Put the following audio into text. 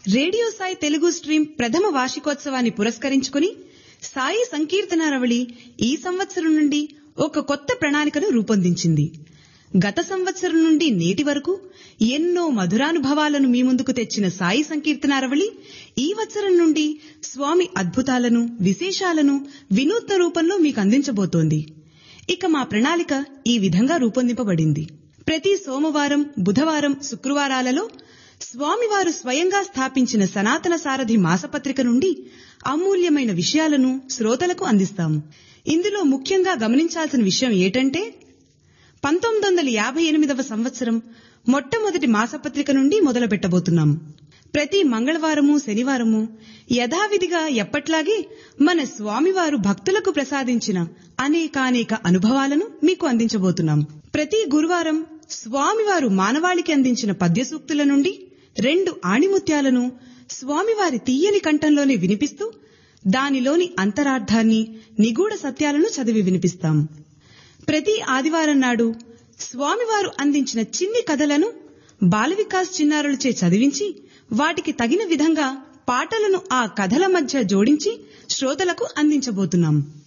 radio Sai Telugu stream ప్రథమ వార్షికోత్సవాన్ని పురస్కరించుకుని సాయి సంకీర్తనారవళి ఈ సంవత్సరం నుండి ఒక కొత్త ప్రణాళికను రూపొందించింది గత సంవత్సరం నుండి నేటి వరకు ఎన్నో మధురానుభవాలను మీ ముందుకు తెచ్చిన సాయి సంకీర్తనారవళి ఈ వత్సరం నుండి స్వామి అద్భుతాలను విశేషాలను వినూత్న రూపంలో మీకు అందించబోతోంది ఇక మా ప్రణాళిక ఈ విధంగా రూపొందింపబడింది ప్రతి సోమవారం బుధవారం శుక్రవారాలలో స్వామివారు స్వయంగా స్థాపించిన సనాతన సారథి మాసపత్రిక నుండి అమూల్యమైన విషయాలను శ్రోతలకు అందిస్తాం ఇందులో ముఖ్యంగా గమనించాల్సిన విషయం ఏటంటే పంతొమ్మిది వందల యాభై ఎనిమిదవ సంవత్సరం మొట్టమొదటి మాసపత్రిక నుండి మొదలు పెట్టబోతున్నాం ప్రతి మంగళవారము శనివారము యథావిధిగా ఎప్పట్లాగే మన స్వామివారు భక్తులకు ప్రసాదించిన అనేకానేక అనుభవాలను మీకు అందించబోతున్నాం ప్రతి గురువారం స్వామివారు మానవాళికి అందించిన పద్య సూక్తుల నుండి రెండు ఆణిముత్యాలను స్వామివారి తీయని కంఠంలోనే వినిపిస్తూ దానిలోని అంతరార్థాన్ని నిగూఢ సత్యాలను చదివి వినిపిస్తాం ప్రతి ఆదివారం నాడు స్వామివారు అందించిన చిన్ని కథలను బాల వికాస్ చిన్నారులచే చదివించి వాటికి తగిన విధంగా పాటలను ఆ కథల మధ్య జోడించి శ్రోతలకు అందించబోతున్నాం